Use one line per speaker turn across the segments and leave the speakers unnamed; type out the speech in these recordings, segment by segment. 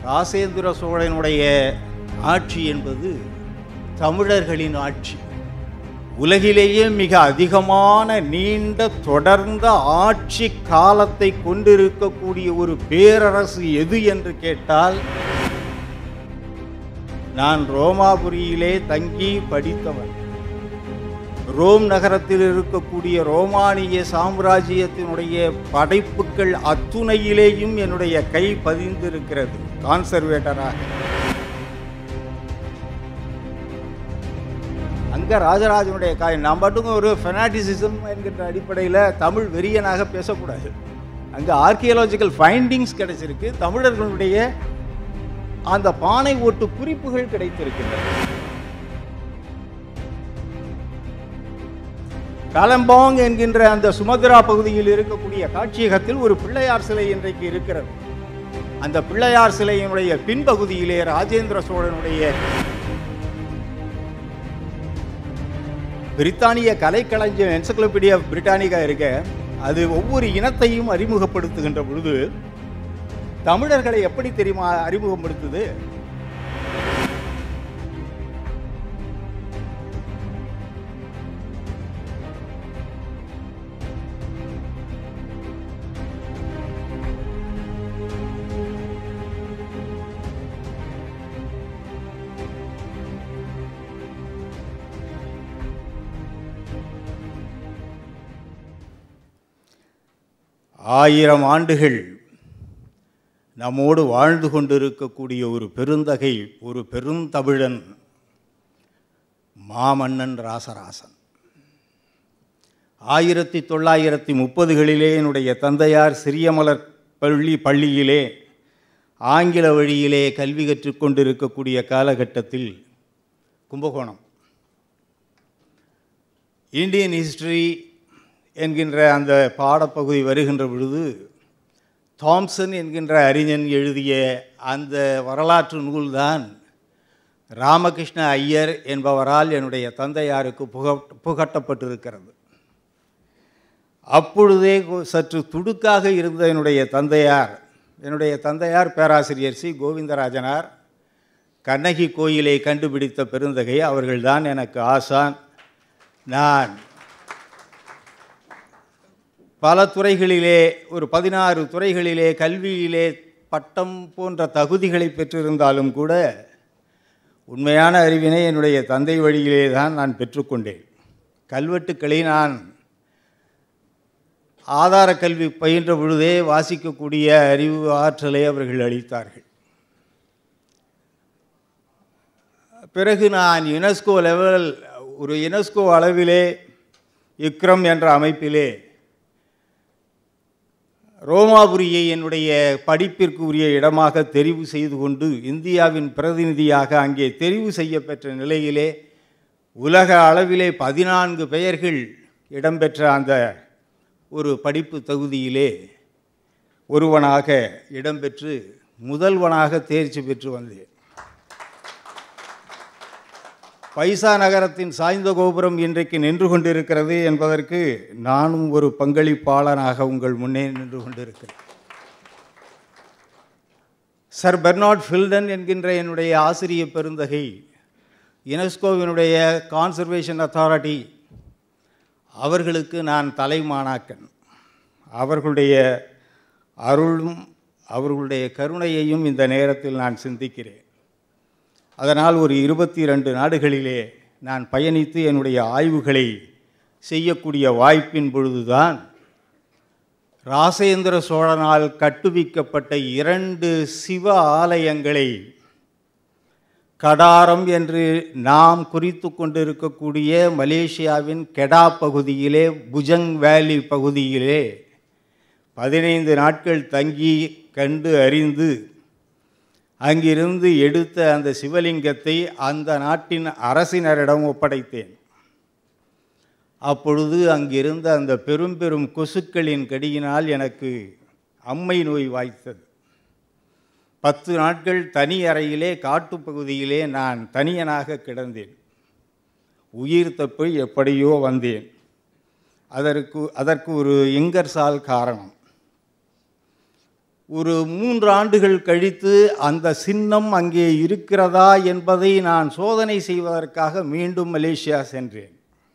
ராசேந்திர சோழனுடைய ஆட்சி என்பது தமிழர்களின் ஆட்சி உலகிலேயே மிக அதிகமான நீண்ட தொடர்ந்த ஆட்சி காலத்தை கொண்டிருக்கக்கூடிய ஒரு பேரரசு எது என்று கேட்டால் நான் ரோமாபுரியிலே தங்கி படித்தவன் ரோம் நகரத்தில் இருக்கக்கூடிய ரோமானிய சாம்ராஜ்யத்தினுடைய படைப்புகள் அத்துணையிலேயும் என்னுடைய கை பதிந்திருக்கிறது கான்சர்வேட்டராக அங்கே ராஜராஜனுடைய காய் நான் மட்டும் ஒரு ஃபெனாட்டிசிசம் என்கின்ற அடிப்படையில் தமிழ் வெறியனாக பேசக்கூடாது அங்கே ஆர்கியலாஜிக்கல் ஃபைண்டிங்ஸ் கிடைச்சிருக்கு தமிழர்களுடைய அந்த பானை ஓட்டு குறிப்புகள் கிடைத்திருக்கின்றன காலம்பாங் என்கின்ற அந்த சுமத்ரா பகுதியில் இருக்கக்கூடிய காட்சியகத்தில் ஒரு பிள்ளையார் சிலை இன்றைக்கு இருக்கிறது அந்த பிள்ளையார் சிலையினுடைய பின்பகுதியிலே ராஜேந்திர சோழனுடைய பிரித்தானிய கலைக்களஞ்சியம் என்சைக்ளோபீடியா பிரிட்டானிகா இருக்க அது ஒவ்வொரு இனத்தையும் அறிமுகப்படுத்துகின்ற பொழுது தமிழர்களை எப்படி தெரியுமா அறிமுகப்படுத்துது ஆயிரம் ஆண்டுகள் நம்மோடு வாழ்ந்து கொண்டிருக்கக்கூடிய ஒரு பெருந்தகை ஒரு பெருந்தமிழன் மாமன்னன் ராசராசன் ஆயிரத்தி தொள்ளாயிரத்தி முப்பதுகளிலே என்னுடைய தந்தையார் சிறியமலர் பள்ளி பள்ளியிலே ஆங்கில வழியிலே கல்வி கற்றுக்கொண்டிருக்கக்கூடிய காலகட்டத்தில் கும்பகோணம் இந்தியன் ஹிஸ்டரி என்கின்ற அந்த பாடப்பகுதி வருகின்ற பொழுது தாம்சன் என்கின்ற அறிஞன் எழுதிய அந்த வரலாற்று நூல்தான் ராமகிருஷ்ண ஐயர் என்பவரால் என்னுடைய தந்தையாருக்கு புக புகட்டப்பட்டிருக்கிறது அப்பொழுதே சற்று துடுக்காக இருந்த என்னுடைய தந்தையார் என்னுடைய தந்தையார் பேராசிரியர் சி கோவிந்தராஜனார் கண்ணகி கோயிலை கண்டுபிடித்த பெருந்தகை அவர்கள்தான் எனக்கு ஆசான் நான் பல துறைகளிலே ஒரு பதினாறு துறைகளிலே கல்வியிலே பட்டம் போன்ற தகுதிகளை பெற்றிருந்தாலும் கூட உண்மையான அறிவினை என்னுடைய தந்தை வழியிலே தான் நான் பெற்றுக்கொண்டேன் கல்வெட்டுக்களை நான் ஆதார கல்வி பயின்ற பொழுதே வாசிக்கக்கூடிய அறிவு ஆற்றலை அவர்கள் அளித்தார்கள் பிறகு நான் யுனெஸ்கோ லெவல் ஒரு யுனெஸ்கோ அளவிலே இக்ரம் என்ற அமைப்பிலே ரோமாபுரியை என்னுடைய படிப்பிற்கு உரிய இடமாக தெரிவு செய்து கொண்டு இந்தியாவின் பிரதிநிதியாக அங்கே தெரிவு செய்யப்பெற்ற நிலையிலே உலக அளவிலே பதினான்கு பெயர்கள் இடம்பெற்ற அந்த ஒரு படிப்பு தகுதியிலே ஒருவனாக இடம்பெற்று முதல்வனாக தேர்ச்சி பெற்று வந்தேன் பைசா நகரத்தின் சாய்ந்த கோபுரம் இன்றைக்கு நின்று கொண்டிருக்கிறது என்பதற்கு நானும் ஒரு பங்களிப்பாளனாக உங்கள் முன்னே நின்று கொண்டிருக்கிறேன் சர் பெர்னாட் ஃபில்டன் என்கின்ற என்னுடைய ஆசிரிய பெருந்தகை யுனெஸ்கோவினுடைய கான்சர்வேஷன் அத்தாரிட்டி அவர்களுக்கு நான் தலைமானாக்கன் அவர்களுடைய அருளும் அவர்களுடைய கருணையையும் இந்த நேரத்தில் நான் சிந்திக்கிறேன் அதனால் ஒரு இருபத்தி ரெண்டு நாடுகளிலே நான் பயணித்து என்னுடைய ஆய்வுகளை செய்யக்கூடிய வாய்ப்பின் பொழுதுதான் ராசேந்திர சோழனால் கட்டுவிக்கப்பட்ட இரண்டு சிவ ஆலயங்களை கடாரம் என்று நாம் குறித்து கொண்டிருக்கக்கூடிய மலேசியாவின் கெடா பகுதியிலே புஜங் வேலி பகுதியிலே பதினைந்து நாட்கள் தங்கி கண்டு அறிந்து அங்கிருந்து எடுத்த அந்த சிவலிங்கத்தை அந்த நாட்டின் அரசினரிடம் ஒப்படைத்தேன் அப்பொழுது அங்கிருந்த அந்த பெரும் பெரும் கொசுக்களின் கடியினால் எனக்கு அம்மை நோய் வாய்த்தது பத்து நாட்கள் தனி அறையிலே காட்டுப்பகுதியிலே நான் தனியனாக கிடந்தேன் உயிர் தப்பி எப்படியோ வந்தேன் அதற்கு அதற்கு ஒரு இங்கர்சால் காரணம் ஒரு மூன்று ஆண்டுகள் கழித்து அந்த சின்னம் அங்கே இருக்கிறதா என்பதை நான் சோதனை செய்வதற்காக மீண்டும் மலேசியா சென்றேன்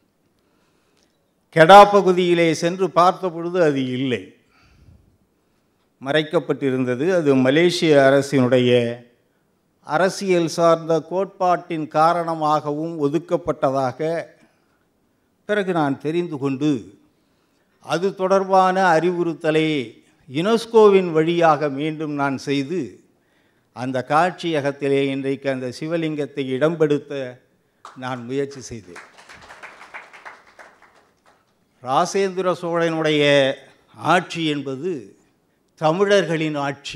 கெடா பகுதியிலே சென்று பார்த்த பொழுது அது இல்லை மறைக்கப்பட்டிருந்தது அது மலேசிய அரசினுடைய அரசியல் சார்ந்த கோட்பாட்டின் காரணமாகவும் ஒதுக்கப்பட்டதாக பிறகு நான் தெரிந்து கொண்டு அது தொடர்பான அறிவுறுத்தலை யுனெஸ்கோவின் வழியாக மீண்டும் நான் செய்து அந்த காட்சியகத்திலே இன்றைக்கு அந்த சிவலிங்கத்தை இடம்பெடுத்த நான் முயற்சி செய்தேன் ராசேந்திர சோழனுடைய ஆட்சி என்பது தமிழர்களின் ஆட்சி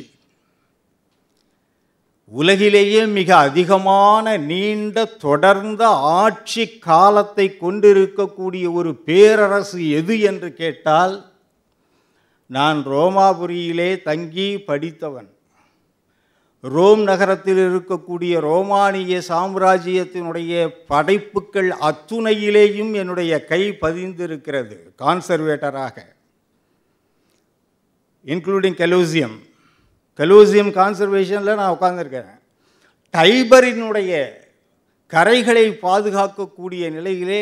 உலகிலேயே மிக அதிகமான நீண்ட தொடர்ந்த ஆட்சி காலத்தை கொண்டிருக்கக்கூடிய ஒரு பேரரசு எது என்று கேட்டால் நான் ரோமாபுரியிலே தங்கி படித்தவன் ரோம் நகரத்தில் இருக்கக்கூடிய ரோமானிய சாம்ராஜ்யத்தினுடைய படைப்புகள் அத்துணையிலேயும் என்னுடைய கை பதிந்திருக்கிறது கான்சர்வேட்டராக இன்க்ளூடிங் கலோசியம் கலோசியம் கான்சர்வேஷனில் நான் உட்கார்ந்துருக்கேன் டைபரினுடைய கரைகளை பாதுகாக்கக்கூடிய நிலையிலே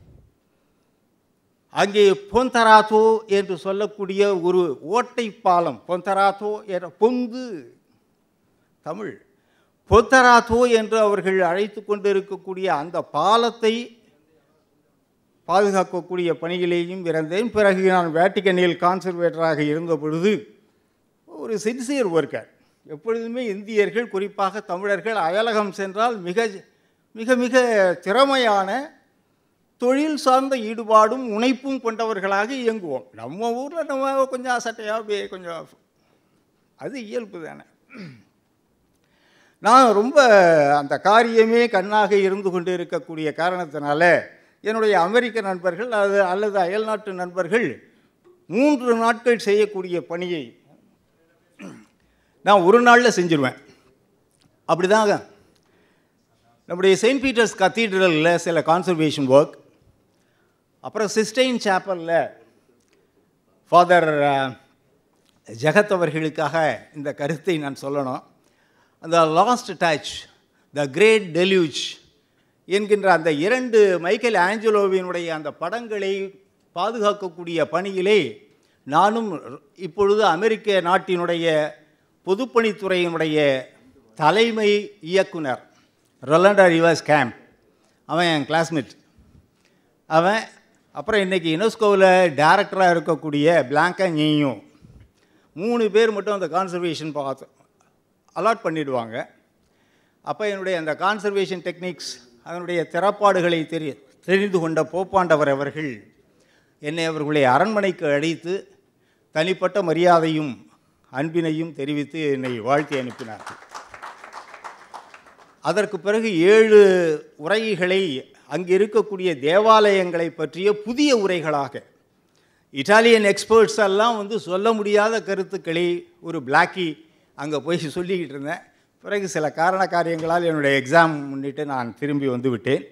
அங்கே பொந்தராத்தோ என்று சொல்லக்கூடிய ஒரு ஓட்டை பாலம் பொந்தராத்தோ என்ற பொந்து தமிழ் பொத்தராத்தோ என்று அவர்கள் அழைத்து கொண்டு இருக்கக்கூடிய அந்த பாலத்தை பாதுகாக்கக்கூடிய பணியிலேயும் இறந்தேன் பிறகு நான் வேட்டிக்கனில் கான்சர்வேட்டராக இருந்த பொழுது ஒரு சின்சியர் ஒர்க்கர் எப்பொழுதுமே இந்தியர்கள் குறிப்பாக தமிழர்கள் அயலகம் சென்றால் மிக மிக மிக திறமையான தொழில் சார்ந்த ஈடுபாடும் முனைப்பும் கொண்டவர்களாக இயங்குவோம் நம்ம ஊரில் நம்ம கொஞ்சம் அசட்டையாக அப்படியே கொஞ்சம் அது இயல்பு தானே நான் ரொம்ப அந்த காரியமே கண்ணாக இருந்து கொண்டு இருக்கக்கூடிய காரணத்தினால என்னுடைய அமெரிக்க நண்பர்கள் அது அல்லது அயல்நாட்டு நண்பர்கள் மூன்று நாட்கள் செய்யக்கூடிய பணியை நான் ஒரு நாளில் செஞ்சிருவேன் அப்படிதாங்க நம்முடைய செயின்ட் பீட்டர்ஸ் கத்தீட்ரலில் சில கான்சர்வேஷன் ஒர்க் அப்புறம் சிஸ்டைன் சேப்பலில் ஃபாதர் ஜெகத் அவர்களுக்காக இந்த கருத்தை நான் சொல்லணும் அந்த last touch the great deluge என்கின்ற அந்த இரண்டு மைக்கேல் ஆஞ்சலோவினுடைய அந்த படங்களை பாதுகாக்கக்கூடிய பணியிலே நானும் இப்பொழுது அமெரிக்க நாட்டினுடைய பொதுப்பணித்துறையினுடைய தலைமை இயக்குனர் ரொலண்டா ரிவர்ஸ் கேம்ப் அவன் என் கிளாஸ்மேட் அவன் அப்புறம் இன்றைக்கி யுனெஸ்கோவில் டைரக்டராக இருக்கக்கூடிய பிளாங்கா நீயும் மூணு பேர் மட்டும் அந்த கான்சர்வேஷன் பார்த்து அலாட் பண்ணிடுவாங்க அப்போ என்னுடைய அந்த கான்சர்வேஷன் டெக்னிக்ஸ் அதனுடைய திறப்பாடுகளை தெரி தெரிந்து கொண்ட போப்பாண்டவர் அவர்கள் என்னை அவர்களுடைய அரண்மனைக்கு அழைத்து தனிப்பட்ட மரியாதையும் அன்பினையும் தெரிவித்து என்னை வாழ்த்தி அனுப்பினார்கள் அதற்கு பிறகு ஏழு உரைகளை அங்கே இருக்கக்கூடிய தேவாலயங்களை பற்றிய புதிய உரைகளாக இட்டாலியன் எக்ஸ்பர்ட்ஸ் எல்லாம் வந்து சொல்ல முடியாத கருத்துக்களை ஒரு பிளாக்கி அங்கே போய் சொல்லிக்கிட்டு இருந்தேன் பிறகு சில காரண காரியங்களால் என்னுடைய எக்ஸாம் முன்னிட்டு நான் திரும்பி வந்து விட்டேன்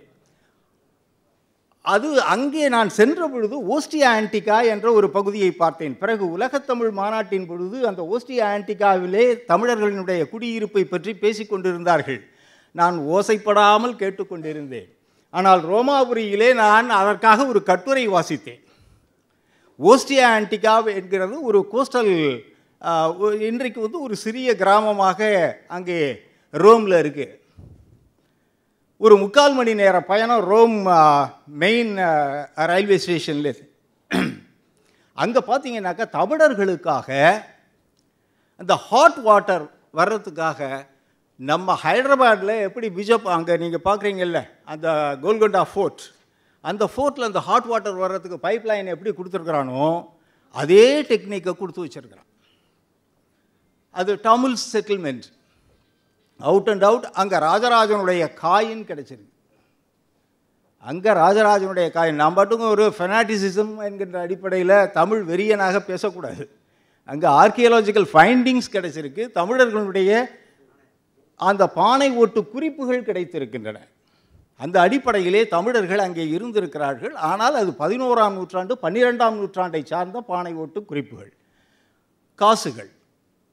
அது அங்கே நான் சென்ற பொழுது ஓஸ்டியா ஆன்டிகா என்ற ஒரு பகுதியை பார்த்தேன் பிறகு உலகத்தமிழ் மாநாட்டின் பொழுது அந்த ஓஸ்டியா ஆன்டிகாவிலே தமிழர்களினுடைய குடியிருப்பை பற்றி பேசிக்கொண்டிருந்தார்கள் நான் ஓசைப்படாமல் கேட்டுக்கொண்டிருந்தேன் ஆனால் ரோமாபுரியிலே நான் அதற்காக ஒரு கட்டுரை வாசித்தேன் ஓஸ்டியா ஆன்டிகா என்கிறது ஒரு கோஸ்டல் இன்றைக்கு வந்து ஒரு சிறிய கிராமமாக அங்கே ரோமில் இருக்குது ஒரு முக்கால் மணி நேர பயணம் ரோம் மெயின் ரயில்வே ஸ்டேஷனில் அங்கே பார்த்தீங்கன்னாக்கா தமிழர்களுக்காக அந்த ஹாட் வாட்டர் வர்றதுக்காக நம்ம ஹைதராபாடில் எப்படி பிஜப் அங்கே நீங்கள் பார்க்குறீங்கல்ல அந்த கோல்கொண்டா ஃபோர்ட் அந்த ஃபோர்ட்டில் அந்த ஹாட் வாட்டர் வர்றதுக்கு பைப் லைன் எப்படி கொடுத்துருக்குறானோ அதே டெக்னிக்கை கொடுத்து வச்சுருக்கிறான் அது Tamil settlement out and out அங்கே ராஜராஜனுடைய காயின் கிடச்சிருக்கு அங்கே ராஜராஜனுடைய காயின் நான் பாட்டுங்க ஒரு ஃபெனாட்டிசிசம் என்கின்ற அடிப்படையில் தமிழ் வெறியனாக பேசக்கூடாது அங்கே ஆர்கியலாஜிக்கல் ஃபைண்டிங்ஸ் கிடைச்சிருக்கு தமிழர்களுடைய அந்த பானை ஓட்டு குறிப்புகள் கிடைத்திருக்கின்றன அந்த அடிப்படையிலே தமிழர்கள் அங்கே இருந்திருக்கிறார்கள் ஆனால் அது பதினோராம் நூற்றாண்டு பன்னிரெண்டாம் நூற்றாண்டை சார்ந்த பானை ஓட்டு குறிப்புகள் காசுகள்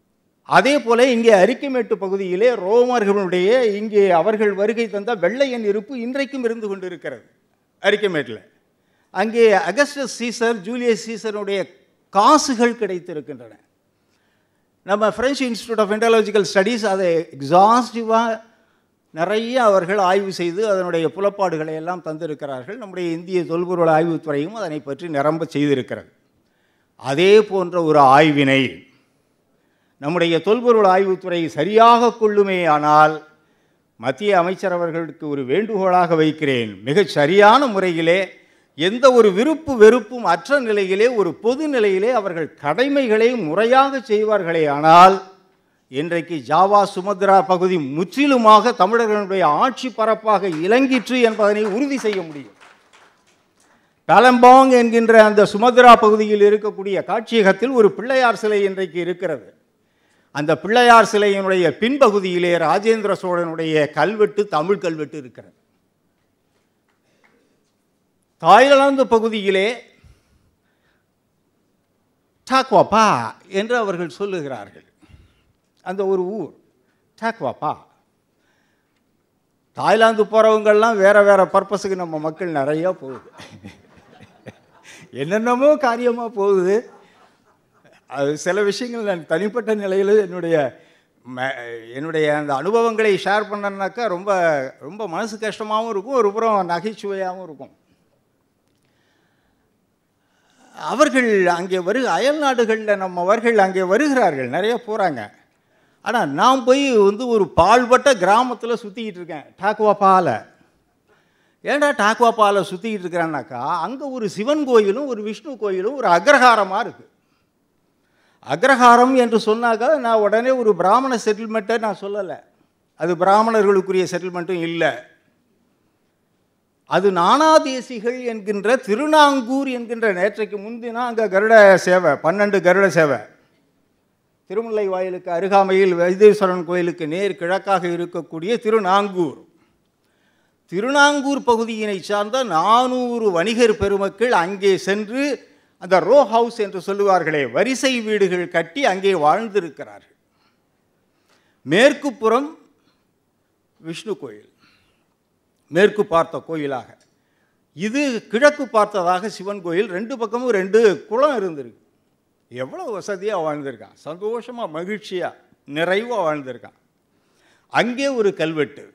அதே போல இங்கே அரிக்கமேட்டு பகுதியிலே ரோமர்களுடைய இங்கே அவர்கள் வருகை தந்த வெள்ளையன் இருப்பு இன்றைக்கும் இருந்து கொண்டிருக்கிறது அரிக்கமேட்டில் அங்கே அகஸ்டஸ் சீசர் ஜூலியஸ் சீசருடைய காசுகள் கிடைத்திருக்கின்றன நம்ம French Institute of Indological Studies அதை எக்ஸாஸ்டிவாக நிறைய அவர்கள் ஆய்வு செய்து அதனுடைய புலப்பாடுகளை எல்லாம் தந்திருக்கிறார்கள் நம்முடைய இந்திய தொல்பொருள் ஆய்வுத்துறையும் அதனை பற்றி நிரம்ப செய்திருக்கிறது அதே போன்ற ஒரு ஆய்வினை நம்முடைய தொல்பொருள் ஆய்வுத்துறை சரியாக கொள்ளுமே ஆனால் மத்திய அமைச்சர் அவர்களுக்கு ஒரு வேண்டுகோளாக வைக்கிறேன் மிகச் சரியான முறையிலே எந்த ஒரு விருப்பு வெறுப்பும் அற்ற நிலையிலே ஒரு பொது நிலையிலே அவர்கள் கடமைகளை முறையாக செய்வார்களே ஆனால் இன்றைக்கு ஜாவா சுமத்ரா பகுதி முற்றிலுமாக தமிழர்களுடைய ஆட்சி பரப்பாக இலங்கிற்று என்பதனை உறுதி செய்ய முடியும் பாலம்பாங் என்கின்ற அந்த சுமத்ரா பகுதியில் இருக்கக்கூடிய காட்சியகத்தில் ஒரு பிள்ளையார் சிலை இன்றைக்கு இருக்கிறது அந்த பிள்ளையார் சிலையினுடைய பின்பகுதியிலே ராஜேந்திர சோழனுடைய கல்வெட்டு தமிழ் கல்வெட்டு இருக்கிறது தாய்லாந்து பகுதியிலே டாக்வாப்பா என்று அவர்கள் சொல்லுகிறார்கள் அந்த ஒரு ஊர் டாக்வாப்பா தாய்லாந்து போகிறவங்கெல்லாம் வேறு வேறு பர்பஸுக்கு நம்ம மக்கள் நிறையா போகுது என்னென்னமோ காரியமாக போகுது அது சில விஷயங்கள் நான் தனிப்பட்ட நிலையில் என்னுடைய ம- என்னுடைய அந்த அனுபவங்களை ஷேர் பண்ணனாக்கா ரொம்ப ரொம்ப மனசு கஷ்டமாகவும் இருக்கும் ஒரு புறம் நகைச்சுவையாகவும் இருக்கும் அவர்கள் அங்கே வரு அயல் நாடுகளில் நம்மவர்கள் அங்கே வருகிறார்கள் நிறைய போகிறாங்க ஆனால் நான் போய் வந்து ஒரு பால்பட்ட கிராமத்தில் சுற்றிக்கிட்டு இருக்கேன் டாக்குவாப்பால ஏன்டா டாக்குவாப்பால சுற்றிக்கிட்டு இருக்கிறேன்னாக்கா அங்கே ஒரு சிவன் கோயிலும் ஒரு விஷ்ணு கோயிலும் ஒரு அக்ரஹாரமாக இருக்குது அக்ரஹாரம் என்று சொன்னாக்கா நான் உடனே ஒரு பிராமண செட்டில்மெண்ட்டை நான் சொல்லலை அது பிராமணர்களுக்குரிய செட்டில்மெண்ட்டும் இல்லை அது நானாதேசிகள் என்கின்ற திருநாங்கூர் என்கின்ற நேற்றைக்கு முந்தினா அங்கே கருட சேவை பன்னெண்டு கருட சேவை திருமுல்லை வாயிலுக்கு அருகாமையில் வைத்தீஸ்வரன் கோயிலுக்கு நேர் கிழக்காக இருக்கக்கூடிய திருநாங்கூர் திருநாங்கூர் பகுதியினை சார்ந்த நானூறு வணிகர் பெருமக்கள் அங்கே சென்று அந்த ரோ ஹவுஸ் என்று சொல்லுவார்களே வரிசை வீடுகள் கட்டி அங்கே வாழ்ந்திருக்கிறார்கள் மேற்கு புறம் விஷ்ணு கோயில் மேற்கு பார்த்த கோயிலாக இது கிழக்கு பார்த்ததாக சிவன் கோயில் ரெண்டு பக்கமும் ரெண்டு குளம் இருந்திருக்கு எவ்வளோ வசதியாக வாழ்ந்திருக்கான் சந்தோஷமாக மகிழ்ச்சியாக நிறைவாக வாழ்ந்திருக்கான் அங்கே ஒரு கல்வெட்டு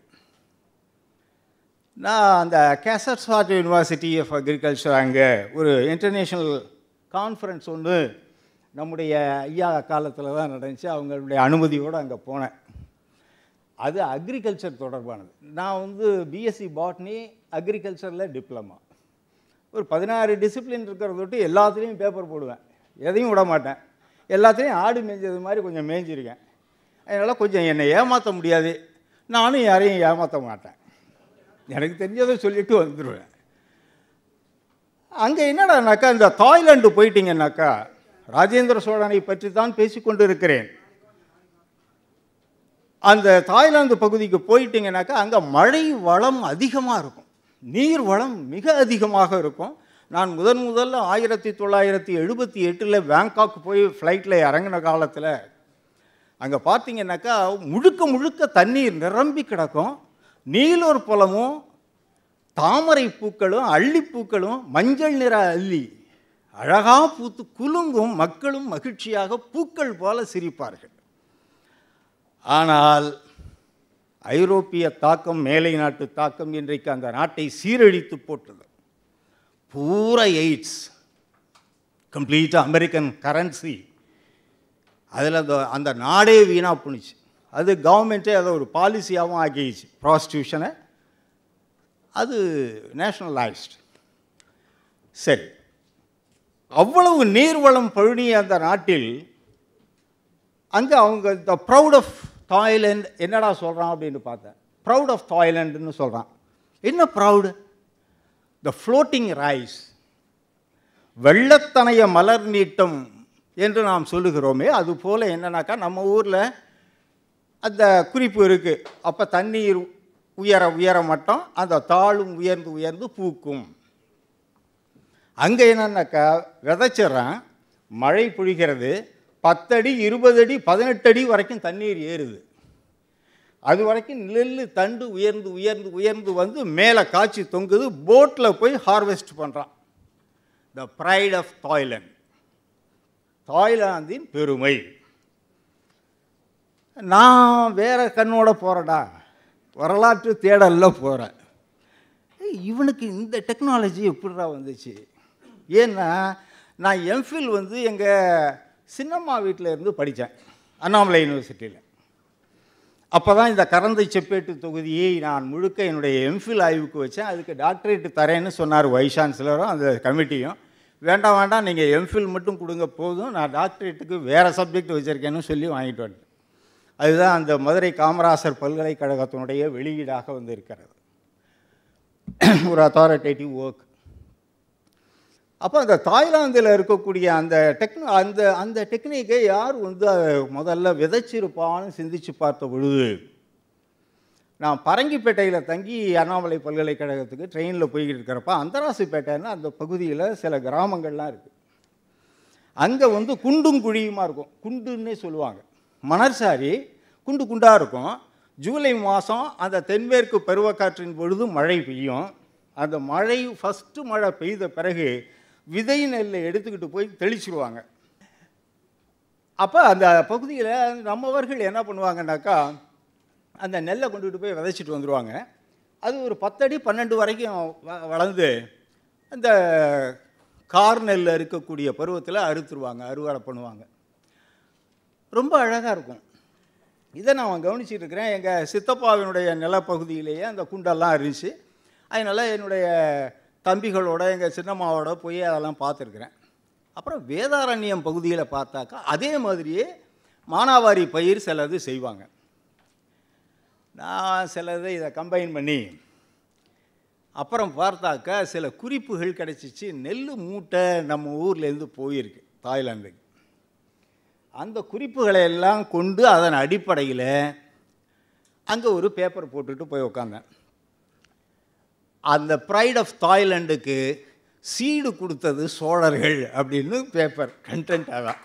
நான் அந்த கேசட்ஸ்வாட் யூனிவர்சிட்டி ஆஃப் அக்ரிகல்ச்சர் அங்கே ஒரு இன்டர்நேஷ்னல் கான்ஃபரன்ஸ் ஒன்று நம்முடைய ஐயா காலத்தில் தான் நடந்துச்சு அவங்களுடைய அனுமதியோடு அங்கே போனேன் அது அக்ரிகல்ச்சர் தொடர்பானது நான் வந்து பிஎஸ்சி பாட்னி அக்ரிகல்ச்சரில் டிப்ளமா ஒரு பதினாறு டிசிப்ளின் இருக்கிறத விட்டு எல்லாத்துலேயும் பேப்பர் போடுவேன் எதையும் விட மாட்டேன் எல்லாத்துலேயும் ஆடு மேய்ஞ்சது மாதிரி கொஞ்சம் மேய்ஞ்சிருக்கேன் அதனால் கொஞ்சம் என்னை ஏமாற்ற முடியாது நானும் யாரையும் ஏமாற்ற மாட்டேன் எனக்கு தெரிஞ்சதை சொல்லிட்டு வந்துடுவேன் அங்கே என்னடானாக்கா இந்த தாய்லாந்து போயிட்டீங்கன்னாக்கா ராஜேந்திர சோழனை பற்றி தான் பேசிக்கொண்டு இருக்கிறேன் அந்த தாய்லாந்து பகுதிக்கு போயிட்டீங்கன்னாக்கா அங்கே மழை வளம் அதிகமாக இருக்கும் நீர் வளம் மிக அதிகமாக இருக்கும் நான் முதன் முதல்ல ஆயிரத்தி தொள்ளாயிரத்தி எழுபத்தி எட்டில் பேங்காக் போய் ஃப்ளைட்டில் இறங்கின காலத்தில் அங்கே பார்த்தீங்கன்னாக்கா முழுக்க முழுக்க தண்ணீர் நிரம்பி கிடக்கும் நீலோர் புலமும் தாமரை பூக்களும் அள்ளிப்பூக்களும் மஞ்சள் நிற அள்ளி அழகாக பூத்து குலுங்கும் மக்களும் மகிழ்ச்சியாக பூக்கள் போல சிரிப்பார்கள் ஆனால் ஐரோப்பிய தாக்கம் மேலை நாட்டு தாக்கம் இன்றைக்கு அந்த நாட்டை சீரழித்து போட்டது பூரா எய்ட்ஸ் கம்ப்ளீட்டாக அமெரிக்கன் கரன்சி அதில் அந்த அந்த நாடே வீணாக போணுச்சு அது கவர்மெண்ட்டே அதை ஒரு பாலிசியாகவும் ஆக்கிடுச்சு ப்ராஸ்டியூஷனை அது நேஷனலைஸ்ட் சரி அவ்வளவு நீர்வளம் பழுனிய அந்த நாட்டில் அங்கே அவங்க த ப்ரௌட் ஆஃப் தாய்லாண்ட் என்னடா சொல்கிறான் அப்படின்னு பார்த்தேன் ப்ரௌட் ஆஃப் தாய்லாண்டுன்னு சொல்கிறான் என்ன ப்ரௌடு த ஃப்ளோட்டிங் ரைஸ் வெள்ளத்தனைய மலர் நீட்டம் என்று நாம் சொல்லுகிறோமே அது போல் என்னன்னாக்கா நம்ம ஊரில் அந்த குறிப்பு இருக்குது அப்போ தண்ணீர் உயர உயர மட்டும் அந்த தாளும் உயர்ந்து உயர்ந்து பூக்கும் அங்கே என்னன்னாக்கா விதைச்சிட்றான் மழை பொழிகிறது பத்தடி இருபது அடி பதினெட்டு அடி வரைக்கும் தண்ணீர் ஏறுது அது வரைக்கும் நெல் தண்டு உயர்ந்து உயர்ந்து உயர்ந்து வந்து மேலே காய்ச்சி தொங்குது போட்டில் போய் ஹார்வெஸ்ட் பண்ணுறான் த ப்ரைட் ஆஃப் தாய்லாந்து தாய்லாந்தின் பெருமை நான் வேற கண்ணோட போகிறேடா வரலாற்று தேடலில் போகிறேன் இவனுக்கு இந்த டெக்னாலஜி எப்படிடா வந்துச்சு ஏன்னா நான் எம்ஃபில் வந்து எங்கள் சின்னம்மா வீட்டில் இருந்து படித்தேன் அண்ணாமலை யூனிவர்சிட்டியில் அப்போ தான் இந்த கரந்தை செப்பேட்டு தொகுதியை நான் முழுக்க என்னுடைய எம்ஃபில் ஆய்வுக்கு வச்சேன் அதுக்கு டாக்டரேட் தரேன்னு சொன்னார் வைஸ் சான்சலரும் அந்த கமிட்டியும் வேண்டாம் வேண்டாம் நீங்கள் எம்ஃபில் மட்டும் கொடுங்க போதும் நான் டாக்டரேட்டுக்கு வேறு சப்ஜெக்ட் வச்சுருக்கேன்னு சொல்லி வாங்கிட்டு வந்தேன் அதுதான் அந்த மதுரை காமராசர் பல்கலைக்கழகத்தினுடைய வெளியீடாக வந்திருக்கிறது ஒரு அத்தாரிட்டேட்டிவ் ஒர்க் அப்போ அந்த தாய்லாந்தில் இருக்கக்கூடிய அந்த டெக்னோ அந்த அந்த டெக்னிக்கை யார் வந்து முதல்ல விதைச்சிருப்பான்னு சிந்திச்சு பார்த்த பொழுது நான் பரங்கிப்பேட்டையில் தங்கி அண்ணாமலை பல்கலைக்கழகத்துக்கு ட்ரெயினில் போய்கிட்டு இருக்கிறப்ப அந்தராசுப்பேட்டைன்னு அந்த பகுதியில் சில கிராமங்கள்லாம் இருக்குது அங்கே வந்து குண்டும் குழியுமா இருக்கும் குண்டுன்னே சொல்லுவாங்க மணற்சாரி குண்டு குண்டாக இருக்கும் ஜூலை மாதம் அந்த தென்மேற்கு பருவக்காற்றின் பொழுது மழை பெய்யும் அந்த மழை ஃபஸ்ட்டு மழை பெய்த பிறகு விதை நெல்லை எடுத்துக்கிட்டு போய் தெளிச்சிருவாங்க அப்போ அந்த பகுதியில் நம்மவர்கள் என்ன பண்ணுவாங்கன்னாக்கா அந்த நெல்லை கொண்டுகிட்டு போய் விதைச்சிட்டு வந்துடுவாங்க அது ஒரு பத்தடி பன்னெண்டு வரைக்கும் வ- வளர்ந்து அந்த கார் நெல்லில் இருக்கக்கூடிய பருவத்தில் அறுத்துருவாங்க அறுவடை பண்ணுவாங்க ரொம்ப அழகாக இருக்கும் இதை நான் கவனிச்சிட்டு இருக்கிறேன் எங்கள் சித்தப்பாவினுடைய நிலப்பகுதியிலேயே அந்த குண்டெல்லாம் இருந்துச்சு அதனால் என்னுடைய தம்பிகளோட எங்கள் சின்னம்மாவோட போய் அதெல்லாம் பார்த்துருக்குறேன் அப்புறம் வேதாரண்யம் பகுதியில் பார்த்தாக்கா அதே மாதிரியே மானாவாரி பயிர் சிலது செய்வாங்க நான் சிலது இதை கம்பைன் பண்ணி அப்புறம் பார்த்தாக்கா சில குறிப்புகள் கிடச்சிச்சு நெல் மூட்டை நம்ம ஊர்லேருந்து போயிருக்கு தாய்லாந்துக்கு அந்த குறிப்புகளை எல்லாம் கொண்டு அதன் அடிப்படையில் அங்கே ஒரு பேப்பர் போட்டுட்டு போய் உக்காந்தேன் அந்த ப்ரைட் ஆஃப் தாய்லாண்டுக்கு சீடு கொடுத்தது சோழர்கள் அப்படின்னு பேப்பர் கண்டென்ட் அதான்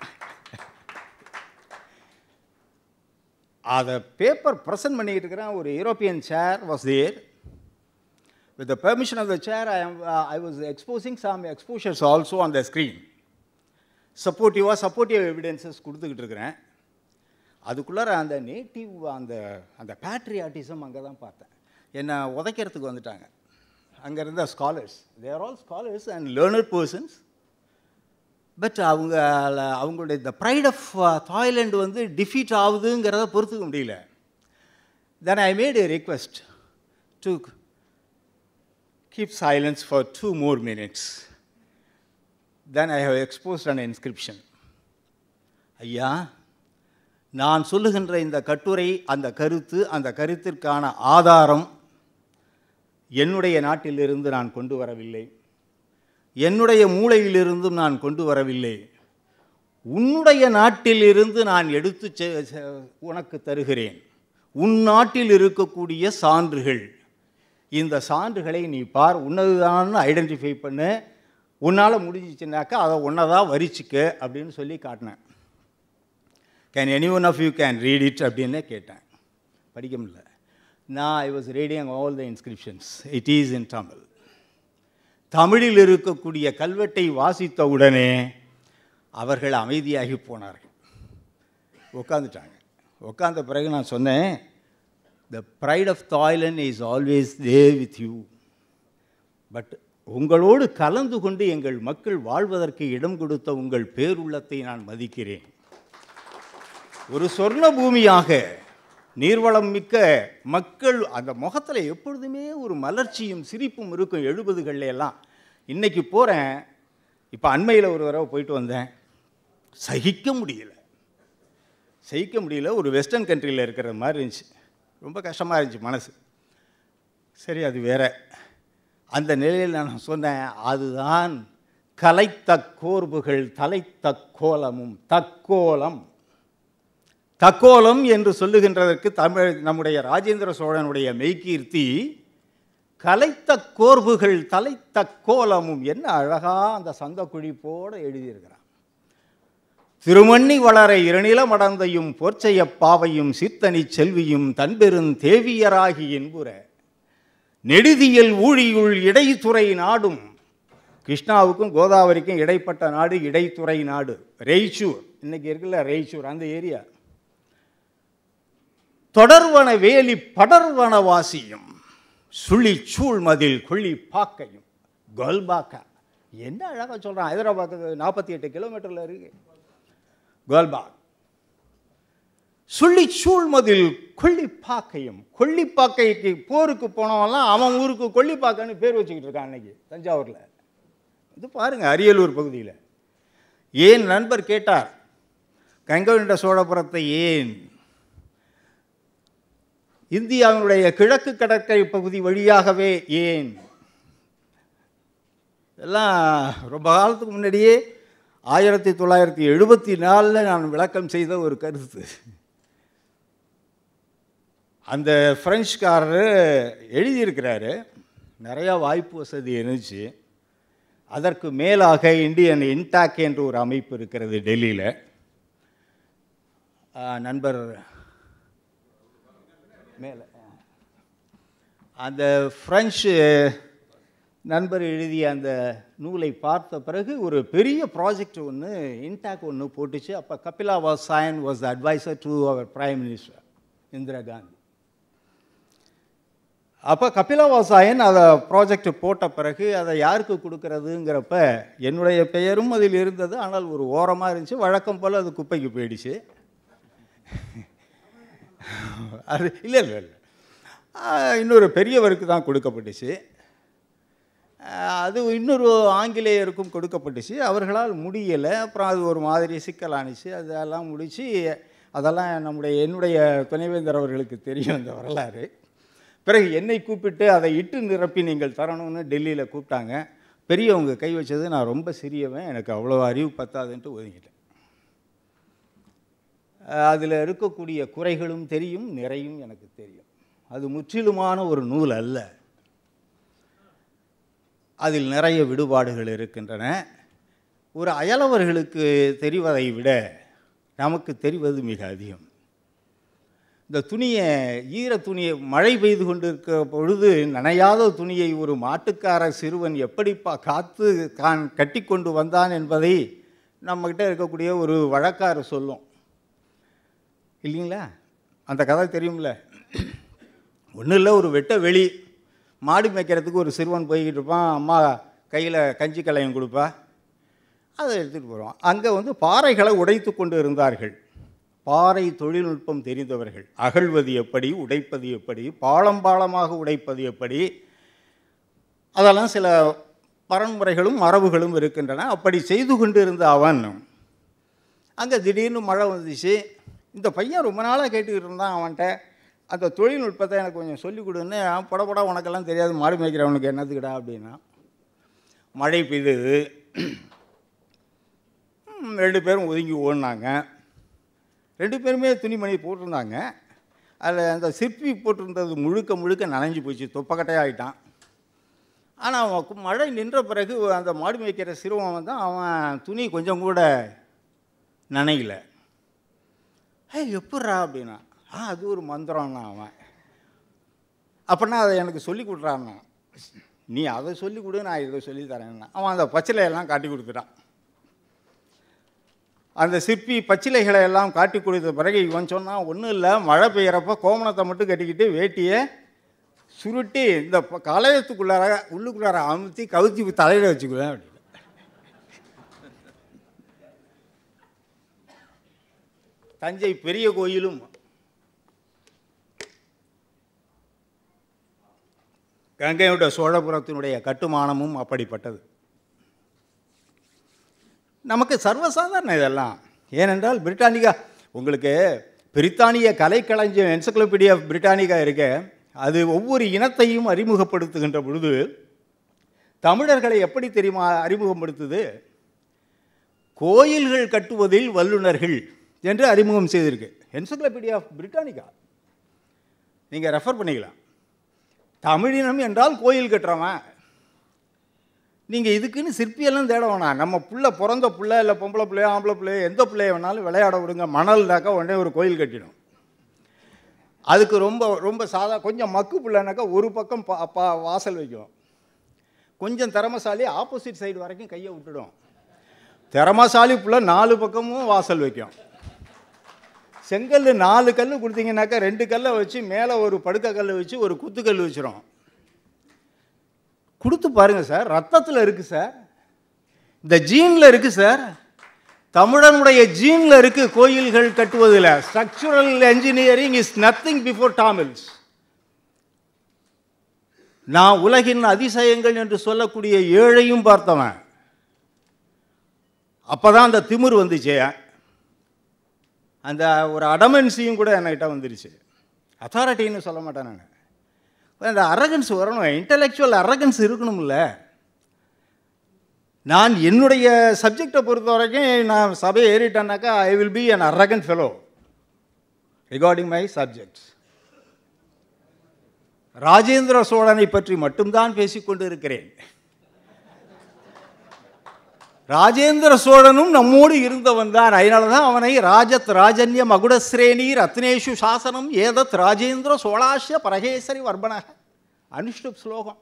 அதை பேப்பர் ப்ரெசன்ட் பண்ணிக்கிட்டு இருக்கிறேன் ஒரு European chair was there with the permission of the chair I I was exposing some exposures also on the screen சப்போர்ட்டிவாக சப்போர்ட்டிவ் எவிடென்சஸ் கொடுத்துக்கிட்டு இருக்கிறேன் அதுக்குள்ளார அந்த நேட்டிவ் அந்த அந்த பேட்ரியாட்டிசம் அங்கே தான் பார்த்தேன் என்னை உதைக்கிறதுக்கு வந்துட்டாங்க அங்கே இருந்த scholars there all scholars and learner persons but அவங்க அவங்களுடைய இந்த ப்ரைட் ஆஃப் தாய்லாண்டு வந்து டிஃபீட் ஆகுதுங்கிறத பொறுத்துக்க முடியல then I made a request to keep silence for two more minutes then I have exposed an inscription. ஐயா நான் சொல்லுகின்ற இந்த கட்டுரை அந்த கருத்து அந்த கருத்திற்கான ஆதாரம் என்னுடைய நாட்டிலிருந்து நான் கொண்டு வரவில்லை என்னுடைய மூளையிலிருந்தும் நான் கொண்டு வரவில்லை உன்னுடைய நாட்டிலிருந்து நான் எடுத்து செ- செ- உனக்கு தருகிறேன் உன் நாட்டில் இருக்கக்கூடிய சான்றுகள் இந்த சான்றுகளை நீ பார் உன்னதுதான் ஐடென்டிஃபை பண்ணு உன்னால் முடிஞ்சிச்சுனாக்கா அதை ஒன்றதான் வரிச்சுக்க அப்படின்னு சொல்லி காட்டினேன் can any one of you can read it அப்படின்னு கேட்டேன் படிக்க முடியல நான் I was reading all the inscriptions it is in Tamil தமிழில் இருக்கக்கூடிய கல்வெட்டை வாசித்த உடனே அவர்கள் அமைதியாகி போனார்கள் உட்காந்துட்டாங்க உட்கார்ந்த பிறகு நான் சொன்னேன் the pride of Thailand is always they with you but உங்களோடு கலந்து கொண்டு எங்கள் மக்கள் வாழ்வதற்கு இடம் கொடுத்த உங்கள் பேருள்ளத்தை நான் மதிக்கிறேன் ஒரு சொர்ண பூமியாக நீர்வளம் மிக்க மக்கள் அந்த முகத்தில் எப்பொழுதுமே ஒரு மலர்ச்சியும் சிரிப்பும் இருக்கும் எழுபதுகள்ல எல்லாம் இன்னைக்கு போகிறேன் இப்போ அண்மையில் ஒரு தடவை போயிட்டு வந்தேன் சகிக்க முடியல சகிக்க முடியல ஒரு வெஸ்டர்ன் கண்ட்ரியில் இருக்கிற மாதிரி இருந்துச்சு ரொம்ப கஷ்டமாக இருந்துச்சு மனசு சரி அது வேற அந்த நிலையில் நான் சொன்னேன் அதுதான் கலைத்த கோர்புகள் தலைத்த கோலமும் தக்கோலம் தக்கோலம் என்று சொல்லுகின்றதற்கு தமிழ் நம்முடைய ராஜேந்திர சோழனுடைய மெய்கீர்த்தி கலைத்த கோர்புகள் தலைத்த கோலமும் என்ன அழகா அந்த சங்க குழிப்போடு எழுதியிருக்கிறான் திருமண்ணி வளர இருநில மடந்தையும் போர்ச்செய்ய பாவையும் சித்தனி செல்வியும் தன்பெருந் தேவியராகி என்புற நெடுதியல் ஊழியுள் இடைத்துறை நாடும் கிருஷ்ணாவுக்கும் கோதாவரிக்கும் இடைப்பட்ட நாடு இடைத்துறை நாடு ரெய்ச்சூர் இன்னைக்கு இருக்குல்ல ரெய்ச்சூர் அந்த ஏரியா தொடர்வன வேலி படர்வன வாசியும் சுழி சூழ் மதில் கொள்ளி பாக்கையும் கோல்பாக்கா என்ன அழகாக சொல்கிறான் ஹைதராபாத்துக்கு நாற்பத்தி எட்டு கிலோமீட்டரில் இருக்கு கோல்பாக் சுள்ளி சூழ்மதில் கொல்லிப்பாக்கையும் கொல்லிப்பாக்கைக்கு போருக்கு போனவன்லாம் அவன் ஊருக்கு கொல்லிப்பாக்கைன்னு பேர் வச்சுக்கிட்டு இருக்கான் அன்னைக்கு தஞ்சாவூரில் இது பாருங்க அரியலூர் பகுதியில் ஏன் நண்பர் கேட்டார் கங்கவண்ட சோழபுரத்தை ஏன் இந்தியாவினுடைய கிழக்கு கடற்கரை பகுதி வழியாகவே ஏன் இதெல்லாம் ரொம்ப காலத்துக்கு முன்னாடியே ஆயிரத்தி தொள்ளாயிரத்தி எழுபத்தி நாலில் நான் விளக்கம் செய்த ஒரு கருத்து அந்த ஃப்ரெஞ்சுக்காரரு எழுதியிருக்கிறாரு நிறையா வாய்ப்பு வசதி இருந்துச்சு அதற்கு மேலாக இந்தியன் இன்டாக் என்ற ஒரு அமைப்பு இருக்கிறது டெல்லியில் நண்பர் மேலே அந்த ஃப்ரெஞ்சு நண்பர் எழுதிய அந்த நூலை பார்த்த பிறகு ஒரு பெரிய ப்ராஜெக்ட் ஒன்று இன்டாக் ஒன்று போட்டுச்சு அப்போ Kapila Vatsyayan was the adviser to அவர் பிரைம் மினிஸ்டர் இந்திரா காந்தி அப்போ கபிலா வாசாயன் அதை ப்ராஜெக்ட் போட்ட பிறகு அதை யாருக்கு கொடுக்கறதுங்கிறப்ப என்னுடைய பெயரும் அதில் இருந்தது ஆனால் ஒரு ஓரமாக இருந்துச்சு வழக்கம் போல் அது குப்பைக்கு போயிடுச்சு அது இல்லை இல்லை இல்லை இன்னொரு பெரியவருக்கு தான் கொடுக்கப்பட்டுச்சு அது இன்னொரு ஆங்கிலேயருக்கும் கொடுக்கப்பட்டுச்சு அவர்களால் முடியலை அப்புறம் அது ஒரு மாதிரி சிக்கலானுச்சு அதெல்லாம் முடித்து அதெல்லாம் நம்முடைய என்னுடைய துணைவேந்தர் அவர்களுக்கு தெரியும் அந்த வரலாறு பிறகு என்னை கூப்பிட்டு அதை இட்டு நிரப்பி நீங்கள் தரணும்னு டெல்லியில் கூப்பிட்டாங்க பெரியவங்க கை வச்சது நான் ரொம்ப சிறியவன் எனக்கு அவ்வளோ அறிவு பத்தாதுன்ட்டு ஒதுங்கிட்டேன் அதில் இருக்கக்கூடிய குறைகளும் தெரியும் நிறையும் எனக்கு தெரியும் அது முற்றிலுமான ஒரு நூல் அல்ல அதில் நிறைய விடுபாடுகள் இருக்கின்றன ஒரு அயலவர்களுக்கு தெரிவதை விட நமக்கு தெரிவது மிக அதிகம் இந்த துணியை ஈர துணியை மழை பெய்து கொண்டிருக்கிற பொழுது நனையாத துணியை ஒரு மாட்டுக்கார சிறுவன் எப்படிப்பா காத்து கான் கட்டி கொண்டு வந்தான் என்பதை நம்மக்கிட்ட இருக்கக்கூடிய ஒரு வழக்காறு சொல்லும் இல்லைங்களா அந்த கதை தெரியும்ல ஒன்றும் இல்லை ஒரு வெட்ட வெளி மாடு மேய்க்கிறதுக்கு ஒரு சிறுவன் போய்கிட்டு இருப்பான் அம்மா கையில் கஞ்சி கலையம் கொடுப்பா அதை எடுத்துகிட்டு போகிறோம் அங்கே வந்து பாறைகளை உடைத்து கொண்டு இருந்தார்கள் பாறை தொழில்நுட்பம் தெரிந்தவர்கள் அகழ்வது எப்படி உடைப்பது எப்படி பாலம் பாலமாக உடைப்பது எப்படி அதெல்லாம் சில பரன்முறைகளும் மரபுகளும் இருக்கின்றன அப்படி செய்து கொண்டு இருந்த அவன் அங்கே திடீர்னு மழை வந்துச்சு இந்த பையன் ரொம்ப நாளாக கேட்டுக்கிட்டு இருந்தான் அவன்கிட்ட அந்த தொழில்நுட்பத்தை எனக்கு கொஞ்சம் சொல்லிக் கொடுன்னு படப்படா உனக்கெல்லாம் தெரியாது மாடு மேய்க்கிறவனுக்கு என்னத்துக்குடா அப்படின்னா மழை பெய்தது ரெண்டு பேரும் ஒதுங்கி ஓடினாங்க ரெண்டு பேருமே துணிமணி போட்டிருந்தாங்க அதில் அந்த சிற்பி போட்டிருந்தது முழுக்க முழுக்க நனைஞ்சு போச்சு தொப்பக்கட்டையாகிட்டான் ஆனால் அவன் மழை நின்ற பிறகு அந்த மாடு மேய்க்கிற சிறுவன் வந்து அவன் துணி கொஞ்சம் கூட நனையல ஏய் எப்பட்றா அப்படின்னா ஆ அது ஒரு மந்திரம்னா அவன் அப்படின்னா அதை எனக்கு சொல்லி கொடுறான்னா நீ அதை சொல்லி கொடு நான் இதை சொல்லி தரேன்னா அவன் அந்த பச்சிலையெல்லாம் காட்டி கொடுத்துட்டான் அந்த சிற்பி பச்சிலைகளை எல்லாம் காட்டி கொடுத்த பிறகு இவன் சொன்னான் ஒன்றும் இல்லை மழை பெய்யறப்ப கோமணத்தை மட்டும் கட்டிக்கிட்டு வேட்டியை சுருட்டி இந்த கலையத்துக்குள்ளார உள்ளுக்குள்ளார அமுத்தி கவுத்தி தலையில் வச்சுக்குவேன் அப்படின்னு தஞ்சை பெரிய கோயிலும் கங்கையுடைய சோழபுரத்தினுடைய கட்டுமானமும் அப்படிப்பட்டது நமக்கு சர்வசாதாரண இதெல்லாம் ஏனென்றால் பிரிட்டானிகா உங்களுக்கு பிரித்தானிய கலைக்களஞ்சியம் என்சைக்ளோபீடியா பிரிட்டானிகா இருக்க அது ஒவ்வொரு இனத்தையும் அறிமுகப்படுத்துகின்ற பொழுது தமிழர்களை எப்படி தெரியுமா அறிமுகப்படுத்துது கோயில்கள் கட்டுவதில் வல்லுநர்கள் என்று அறிமுகம் செய்திருக்கு என்சைக்ளோபீடியா ஆஃப் பிரிட்டானிகா நீங்கள் ரெஃபர் பண்ணிக்கலாம் தமிழினம் என்றால் கோயில் கட்டுறவன் நீங்கள் இதுக்குன்னு சிற்பியெல்லாம் தேட வேணாம் நம்ம புள்ள பிறந்த புள்ள இல்லை பொம்பளை பிள்ளையோ ஆம்பளை பிள்ளையோ எந்த பிள்ளைய வேணாலும் விளையாட விடுங்க மணல்னாக்கா உடனே ஒரு கோயில் கட்டிடும் அதுக்கு ரொம்ப ரொம்ப சாதா கொஞ்சம் மக்கு பிள்ளைனாக்கா ஒரு பக்கம் பா பா வாசல் வைக்கும் கொஞ்சம் திறமசாலி ஆப்போசிட் சைடு வரைக்கும் கையை விட்டுடும் திறமசாலி புள்ள நாலு பக்கமும் வாசல் வைக்கும் செங்கல் நாலு கல் கொடுத்தீங்கன்னாக்கா ரெண்டு கல்லை வச்சு மேலே ஒரு படுக்க கல் வச்சு ஒரு குத்துக்கல் வச்சிரும் கொடுத்து பாருங்க சார் ரத்தத்தில் இருக்குது சார் இந்த ஜீனில் இருக்குது சார் தமிழனுடைய ஜீனில் இருக்கு கோயில்கள் கட்டுவதில் structural engineering is nothing before Tamils நான் உலகின் அதிசயங்கள் என்று சொல்லக்கூடிய ஏழையும் பார்த்தவன் அப்பதான் அந்த திமிர் வந்துச்சு அந்த ஒரு அடமன்சியும் கூட என்கிட்ட வந்துருச்சு அத்தாரிட்டின்னு சொல்ல மாட்டேன் நான் அந்த அரகன்ஸ் வரணும் இன்டலெக்சுவல் அரகன்ஸ் இருக்கணும்ல நான் என்னுடைய சப்ஜெக்டை பொறுத்த வரைக்கும் நான் சபையை ஏறிட்டேன்னாக்கா I will be an arrogant fellow regarding my subjects Rajendra சோழனை பற்றி மட்டும்தான் பேசிக்கொண்டு இருக்கிறேன் ராஜேந்திர சோழனும் நம்மோடு இருந்தவன் தான் அதனால தான் அவனை ராஜத் ராஜன்ய மகுடஸ்ரேணி ரத்னேஷு சாசனம் ஏதத் ராஜேந்திர சோழாஷ்ய பரகேசரி வர்பணக அனுஷ்டுப் ஸ்லோகம்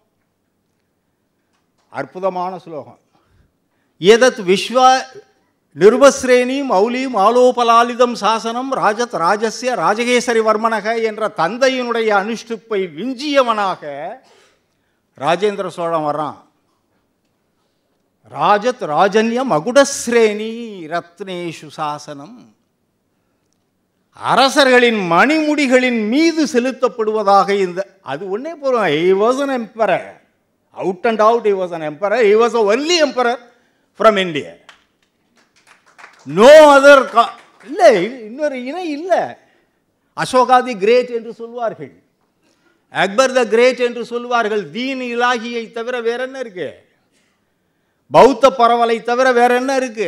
அற்புதமான ஸ்லோகம் ஏதத் விஸ்வ நிருபஸ்ரேணி மௌலிம் ஆலோபலாலிதம் சாசனம் ராஜத் ராஜஸ்ய ராஜகேசரி வர்மனக என்ற தந்தையினுடைய அனுஷ்டுப்பை விஞ்சியவனாக ராஜேந்திர சோழன் வர்றான் ராஜத் ராஜன்ய மகுடஸ்ரேணி ரத்னேஷு சாசனம் அரசர்களின் மணிமுடிகளின் மீது செலுத்தப்படுவதாக இந்த அது ஒன்னே போதும் I was an emperor out and out I was an emperor I was a only emperor from India no other இல்லை இன்னொரு இணை இல்லை அசோகாதி கிரேட் என்று சொல்வார்கள் அக்பர் த கிரேட் என்று சொல்வார்கள் தீன் இலாகியை தவிர வேற என்ன இருக்கு பௌத்த பரவலை தவிர வேற என்ன இருக்கு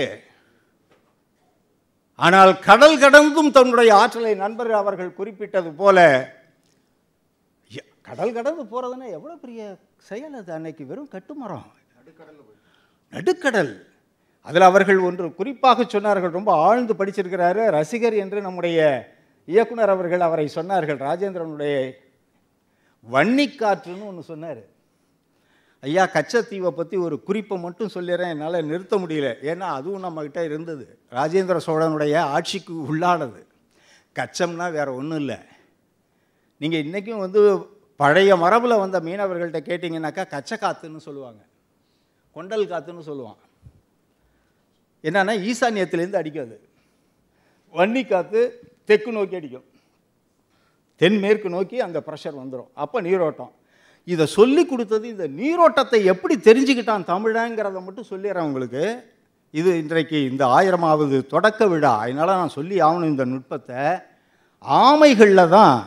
ஆனால் கடல் கடந்தும் தன்னுடைய ஆற்றலை நண்பர் அவர்கள் குறிப்பிட்டது போல ய- கடல் கடந்து போறதுன்னா எவ்வளவு பெரிய செயல் அது அன்னைக்கு வெறும் கட்டுமரம் நடுக்கடல் அதில் அவர்கள் ஒன்று குறிப்பாக சொன்னார்கள் ரொம்ப ஆழ்ந்து படிச்சிருக்கிறாரு ரசிகர் என்று நம்முடைய இயக்குனர் அவர்கள் அவரை சொன்னார்கள் ராஜேந்திரனுடைய வன்னிக்காற்றுன்னு ஒன்று சொன்னார் ஐயா கச்சத்தீவை பற்றி ஒரு குறிப்பை மட்டும் சொல்லிடுறேன் என்னால் நிறுத்த முடியல ஏன்னா அதுவும் நம்மக்கிட்ட இருந்தது ராஜேந்திர சோழனுடைய ஆட்சிக்கு உள்ளானது கச்சம்னா வேற ஒன்றும் இல்லை நீங்கள் இன்றைக்கும் வந்து பழைய மரபில் வந்த மீனவர்கள்ட்ட கேட்டிங்கனாக்கா கச்சை காத்துன்னு சொல்லுவாங்க கொண்டல் காத்துன்னு சொல்லுவான் என்னன்னா ஈசான்யத்திலேருந்து அடிக்கும் அது வன்னி காற்று தெற்கு நோக்கி அடிக்கும் தென்மேற்கு நோக்கி அந்த ப்ரெஷர் வந்துடும் அப்போ நீரோட்டம் இதை சொல்லி கொடுத்தது இந்த நீரோட்டத்தை எப்படி தெரிஞ்சுக்கிட்டான் தமிழங்கிறத மட்டும் சொல்லிடுறேன் உங்களுக்கு இது இன்றைக்கு இந்த ஆயிரமாவது தொடக்க விழா அதனால் நான் சொல்லி ஆகணும் இந்த நுட்பத்தை ஆமைகளில் தான்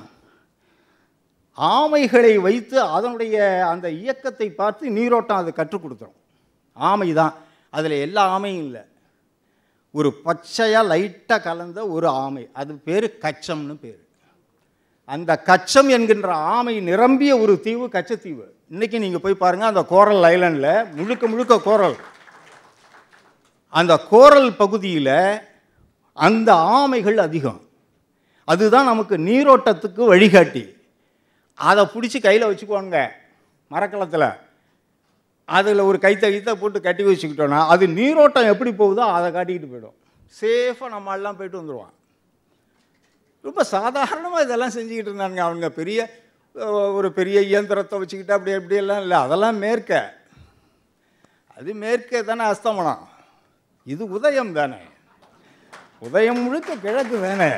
ஆமைகளை வைத்து அதனுடைய அந்த இயக்கத்தை பார்த்து நீரோட்டம் அது கற்றுக் கொடுத்துரும் ஆமை தான் அதில் எல்லா ஆமையும் இல்லை ஒரு பச்சையாக லைட்டாக கலந்த ஒரு ஆமை அது பேர் கச்சம்னு பேர் அந்த கச்சம் என்கின்ற ஆமை நிரம்பிய ஒரு தீவு கச்சத்தீவு இன்னைக்கு நீங்கள் போய் பாருங்கள் அந்த கோரல் ஐலண்டில் முழுக்க முழுக்க கோரல் அந்த கோரல் பகுதியில் அந்த ஆமைகள் அதிகம் அதுதான் நமக்கு நீரோட்டத்துக்கு வழிகாட்டி அதை பிடிச்சி கையில் வச்சுக்குவாங்க மரக்கலத்தில் அதில் ஒரு கைத்த கைத்த போட்டு கட்டி வச்சுக்கிட்டோன்னா அது நீரோட்டம் எப்படி போகுதோ அதை காட்டிக்கிட்டு போயிடும் சேஃபாக நம்ம எல்லாம் போயிட்டு வந்துடுவான் ரொம்ப சாதாரணமாக இதெல்லாம் செஞ்சுக்கிட்டு இருந்தாங்க அவங்க பெரிய அஹ், ஒரு பெரிய இயந்திரத்தை வச்சுக்கிட்டு அப்படி அப்படியெல்லாம் இல்லை அதெல்லாம் மேற்க அது மேற்கே தானே அஸ்தமனம் இது உதயம் தானே உதயம் முழுக்க கிழக்கு தானே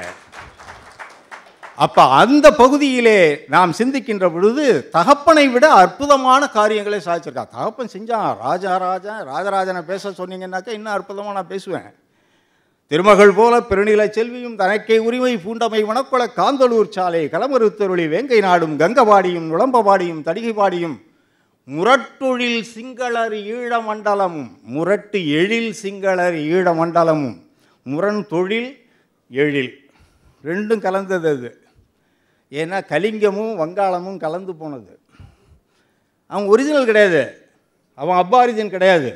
அப்ப அந்த பகுதியிலே நாம் சிந்திக்கின்ற பொழுது தகப்பனை விட அற்புதமான காரியங்களை சாதிச்சிருக்கா தகப்பன் செஞ்சான் ராஜா ராஜா ராஜராஜனை பேச சொன்னீங்கன்னாக்கா இன்னும் அற்புதமாக நான் பேசுவேன் திருமகள் போல பெருநில செல்வியும் தனக்கே உரிமை பூண்டமை வனக்குள காந்தளூர் சாலை கலமருத்தருளி வேங்கை நாடும் கங்கபாடியும் நுளம்பபாடியும் தடிகைபாடியும் முரட்டொழில் சிங்களர் ஈழ மண்டலமும் முரட்டு எழில் சிங்களர் ஈழ மண்டலமும் முரண் தொழில் எழில் ரெண்டும் கலந்தது அது ஏன்னா கலிங்கமும் வங்காளமும் கலந்து போனது அவன் ஒரிஜினல் கிடையாது அவன் அப்பாரிஜன் கிடையாது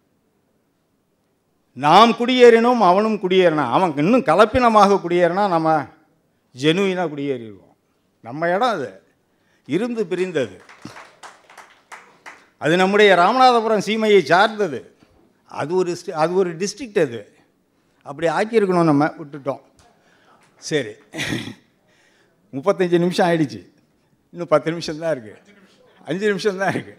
நாம் குடியேறினோம் அவனும் குடியேறினான் அவன் இன்னும் கலப்பினமாக குடியேறினா நம்ம ஜெனுவினாக குடியேறிடுவோம் நம்ம இடம் அது இருந்து பிரிந்தது அது நம்முடைய ராமநாதபுரம் சீமையை சார்ந்தது அது ஒரு sti- அது ஒரு டிஸ்ட்ரிக்ட் அது அப்படி ஆக்கியிருக்கணும் நம்ம விட்டுட்டோம் சரி முப்பத்தஞ்சு நிமிஷம் ஆயிடுச்சு இன்னும் பத்து நிமிஷம் தான் இருக்குது அஞ்சு நிமிஷம் தான் இருக்குது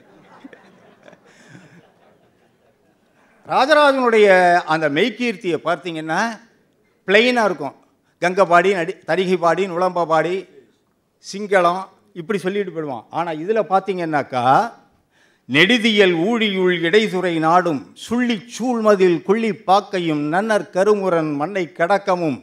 ராஜராஜனுடைய அந்த மெய்கீர்த்தியை பார்த்தீங்கன்னா பிளெயினாக இருக்கும் கங்கபாடி நடி தரிகைப்பாடி நுளம்பபாடி சிங்களம் இப்படி சொல்லிட்டு போயிடுவான் ஆனால் இதில் பார்த்தீங்கன்னாக்கா நெடுதியல் ஊழியுள் இடைதுறை நாடும் சுள்ளி சூழ்மதில் கொள்ளி பாக்கையும் நன்னர் கருமுரன் மண்ணை கடக்கமும்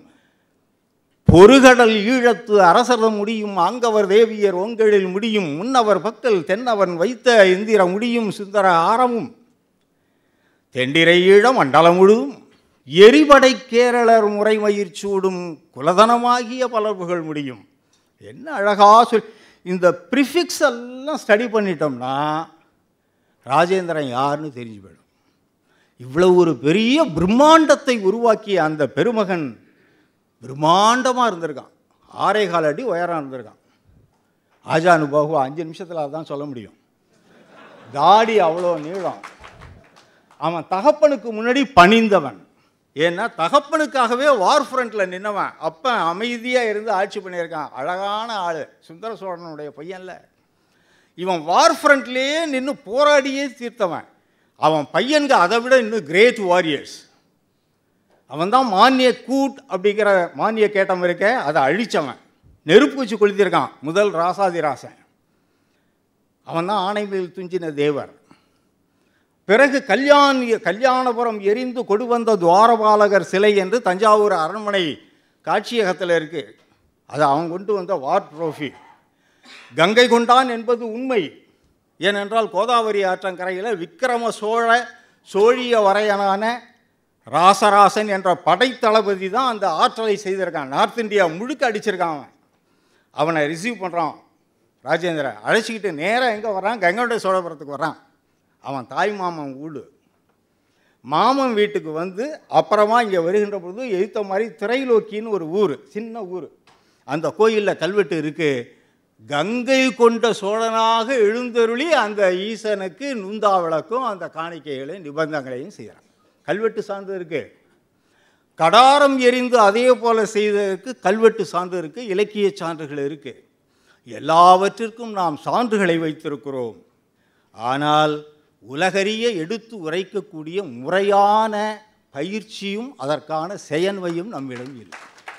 பொறுகடல் ஈழத்து அரசரம் முடியும் ஆங்கவர் தேவியர் ஒங்கழில் முடியும் முன்னவர் பக்கல் தென்னவன் வைத்த இந்திர முடியும் சுந்தர ஆரமும் தெண்டிரை ஈழம் மண்டலம் முழுதும் எரிபடை கேரளர் முறைமயிர் சூடும் குலதனமாகிய பலர்புகள் முடியும் என்ன அழகா சொல் இந்த ப்ரிஃபிக்ஸ் எல்லாம் ஸ்டடி பண்ணிட்டோம்னா ராஜேந்திரன் யாருன்னு தெரிஞ்சு போயிடும் இவ்வளவு ஒரு பெரிய பிரம்மாண்டத்தை உருவாக்கிய அந்த பெருமகன் பிரம்மாண்டமாக இருந்திருக்கான் ஆறே கால் அடி உயரம் இருந்திருக்கான் ஆஜானுபாகு அஞ்சு நிமிஷத்தில் அதான் சொல்ல முடியும் தாடி அவ்வளோ நீளம் அவன் தகப்பனுக்கு முன்னாடி பணிந்தவன் ஏன்னா தகப்பனுக்காகவே வார் ஃப்ரண்ட்டில் நின்னவன் அப்பன் அமைதியாக இருந்து ஆட்சி பண்ணியிருக்கான் அழகான ஆள் சுந்தர சோழனுடைய பையன்ல இவன் வார் ஃப்ரண்ட்லேயே நின்று போராடியே தீர்த்தவன் அவன் பையன்க அதை விட இன்னும் கிரேட் வாரியர்ஸ் அவன் தான் மானிய கூட் அப்படிங்கிற மானிய கேட்டம் இருக்க அதை அழிச்சவன் நெருப்பு வச்சு கொளுத்திருக்கான் முதல் ராசாதிராசன் அவன் தான் ஆணைமையில் துஞ்சின தேவர் பிறகு கல்யாண் கல்யாணபுரம் எரிந்து கொடு வந்த துவாரபாலகர் சிலை என்று தஞ்சாவூர் அரண்மனை காட்சியகத்தில் இருக்கு அது அவன் கொண்டு வந்த வார் ட்ரோஃபி கங்கை கொண்டான் என்பது உண்மை ஏனென்றால் கோதாவரி ஆற்றங்கரையில் விக்கிரம சோழ சோழிய வரையனான ராசராசன் என்ற படைத்தளபதி தான் அந்த ஆற்றலை செய்திருக்கான் நார்த் இந்தியா முழுக்க அடிச்சிருக்கான் அவன் அவனை ரிசீவ் பண்ணுறான் ராஜேந்திரன் அழைச்சிக்கிட்டு நேராக எங்கே வரான் கங்கை சோழபுரத்துக்கு வரான் அவன் தாய் மாமன் வீடு மாமன் வீட்டுக்கு வந்து அப்புறமா இங்கே வருகின்ற பொழுது எழுத்த மாதிரி திரைலோக்கின்னு ஒரு ஊர் சின்ன ஊர் அந்த கோயிலில் கல்வெட்டு இருக்குது கங்கை கொண்ட சோழனாக எழுந்தருளி அந்த ஈசனுக்கு நுந்தா விளக்கும் அந்த காணிக்கைகளையும் நிபந்தங்களையும் செய்கிறான் கல்வெட்டு சார்ந்து இருக்கு கடாரம் எரிந்து அதே போல செய்ததற்கு கல்வெட்டு சான்று இருக்கு இலக்கிய சான்றுகள் இருக்கு எல்லாவற்றிற்கும் நாம் சான்றுகளை வைத்திருக்கிறோம் ஆனால் உலகறிய எடுத்து உரைக்கக்கூடிய முறையான பயிற்சியும் அதற்கான செயன்மையும் நம்மிடம் இல்லை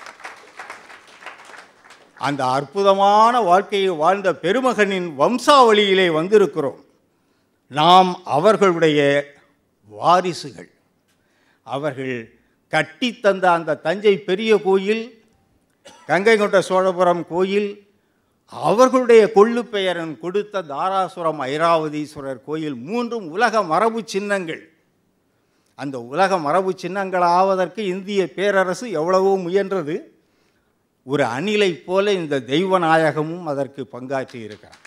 அந்த அற்புதமான வாழ்க்கையை வாழ்ந்த பெருமகனின் வம்சாவளியிலே வந்திருக்கிறோம் நாம் அவர்களுடைய வாரிசுகள் அவர்கள் கட்டி தந்த அந்த தஞ்சை பெரிய கோயில் கங்கை கொண்ட சோழபுரம் கோயில் அவர்களுடைய கொள்ளு பெயரன் கொடுத்த தாராசுரம் ஐராவதீஸ்வரர் கோயில் மூன்றும் உலக மரபு சின்னங்கள் அந்த உலக மரபு சின்னங்கள் ஆவதற்கு இந்திய பேரரசு எவ்வளவோ முயன்றது ஒரு அணிலை போல இந்த தெய்வநாயகமும் அதற்கு பங்காற்றி இருக்கிறான்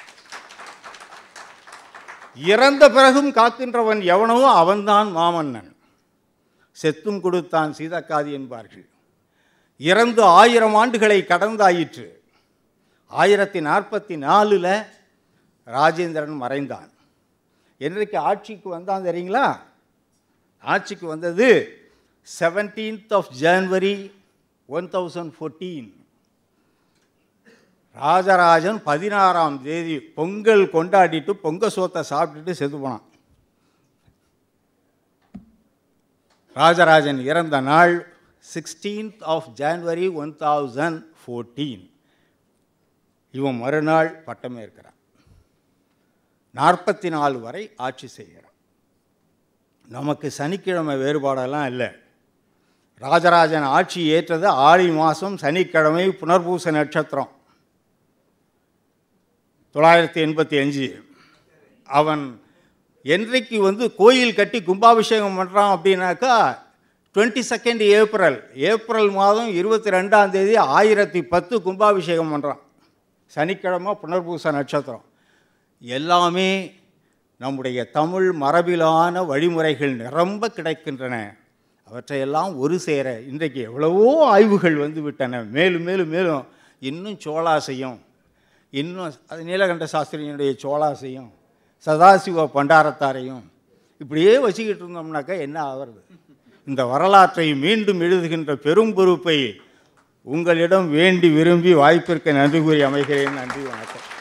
இறந்த பிறகும் காக்கின்றவன் எவனோ அவன்தான் மாமன்னன் செத்தும் கொடுத்தான் சீதக்காதி என்பார்கள் இறந்து ஆயிரம் ஆண்டுகளை கடந்தாயிற்று ஆயிரத்தி நாற்பத்தி நாலில் ராஜேந்திரன் மறைந்தான் என்றைக்கு ஆட்சிக்கு வந்தான் தெரியுங்களா ஆட்சிக்கு வந்தது seventeenth of January one thousand fourteen Rajarajan பதினாறாம் தேதி பொங்கல் கொண்டாடிட்டு பொங்க சோத்தை சாப்பிட்டுட்டு செத்து போனான் ராஜராஜன் இறந்த நாள் sixteenth of January one thousand fourteen இவன் மறுநாள் பட்டமே இருக்கிறான் நாற்பத்தி நாலு வரை ஆட்சி செய்கிறான் நமக்கு சனிக்கிழமை வேறுபாடெல்லாம் இல்லை ராஜராஜன் ஆட்சி ஏற்றது ஆடி மாதம் சனிக்கிழமை புனர்பூச நட்சத்திரம் தொள்ளாயிரத்தி எண்பத்தி அஞ்சு அவன் என்றைக்கு வந்து கோயில் கட்டி கும்பாபிஷேகம் பண்ணுறான் அப்படின்னாக்கா டுவெண்ட்டி செகண்ட் ஏப்ரல் ஏப்ரல் மாதம் இருபத்தி ரெண்டாம் தேதி ஆயிரத்தி பத்து கும்பாபிஷேகம் பண்ணுறான் சனிக்கிழமை புனர்பூச நட்சத்திரம் எல்லாமே நம்முடைய தமிழ் மரபிலான வழிமுறைகள் நிரம்ப கிடைக்கின்றன அவற்றையெல்லாம் ஒரு சேர இன்றைக்கு எவ்வளவோ ஆய்வுகள் வந்து விட்டன மேலும் மேலும் மேலும் இன்னும் சோழாசையும் இன்னும் அது நீலகண்ட சாஸ்திரியினுடைய சோழாசையும் சதாசிவ பண்டாரத்தாரையும் இப்படியே வச்சுக்கிட்டு இருந்தோம்னாக்கா என்ன ஆகிறது இந்த வரலாற்றை மீண்டும் எழுதுகின்ற பெரும் பொறுப்பை உங்களிடம் வேண்டி விரும்பி வாய்ப்பிற்கு நன்றி கூறி அமைகிறேன் நன்றி வணக்கம்